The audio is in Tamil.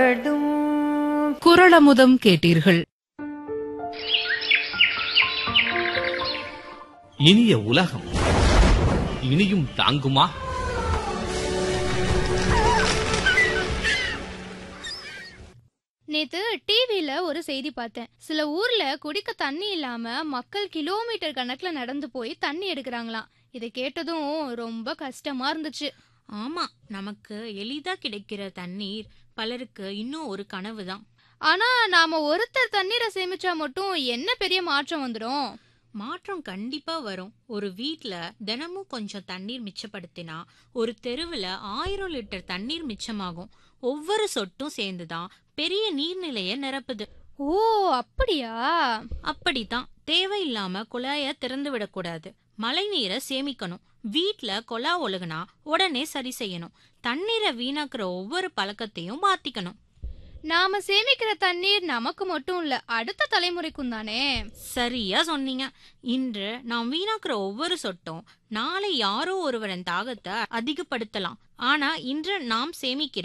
குரளமுதம் கேட்டீர்கள் இனிய உலகம் இனியும் தாங்குமா நேத்து டிவில ஒரு செய்தி பார்த்தேன் சில ஊர்ல குடிக்க தண்ணி இல்லாம மக்கள் கிலோமீட்டர் கணக்குல நடந்து போய் தண்ணி எடுக்கிறாங்களாம் இதை கேட்டதும் ரொம்ப கஷ்டமா இருந்துச்சு ஆமா நமக்கு எளிதா கிடைக்கிற தண்ணீர் பலருக்கு இன்னும் ஒரு கனவு தான் ஆனா நாம ஒருத்தர் தண்ணீரை சேமிச்சா மட்டும் என்ன பெரிய மாற்றம் வந்துடும் மாற்றம் கண்டிப்பா வரும் ஒரு வீட்ல தினமும் கொஞ்சம் தண்ணீர் மிச்சப்படுத்தினா ஒரு தெருவுல ஆயிரம் லிட்டர் தண்ணீர் மிச்சமாகும் ஒவ்வொரு சொட்டும் சேர்ந்துதான் பெரிய நீர்நிலைய நிரப்புது ஓ அப்படியா அப்படித்தான் தேவையில்லாம குழாய திறந்து விடக்கூடாது மழை நீரை சேமிக்கணும் வீட்ல கொலா ஒழுகுனா உடனே சரி செய்யணும் தண்ணீரை வீணாக்குற ஒவ்வொரு பழக்கத்தையும் மாத்திக்கணும் நாம சேமிக்கிற தண்ணீர் நமக்கு மட்டும் இல்ல அடுத்த தலைமுறைக்கும் தானே சரியா சொன்னீங்க இன்று நாம் வீணாக்குற ஒவ்வொரு சொட்டும் நாளை யாரோ ஒருவரின் தாகத்தை அதிகப்படுத்தலாம் ஆனா இன்று நாம் சேமிக்கிற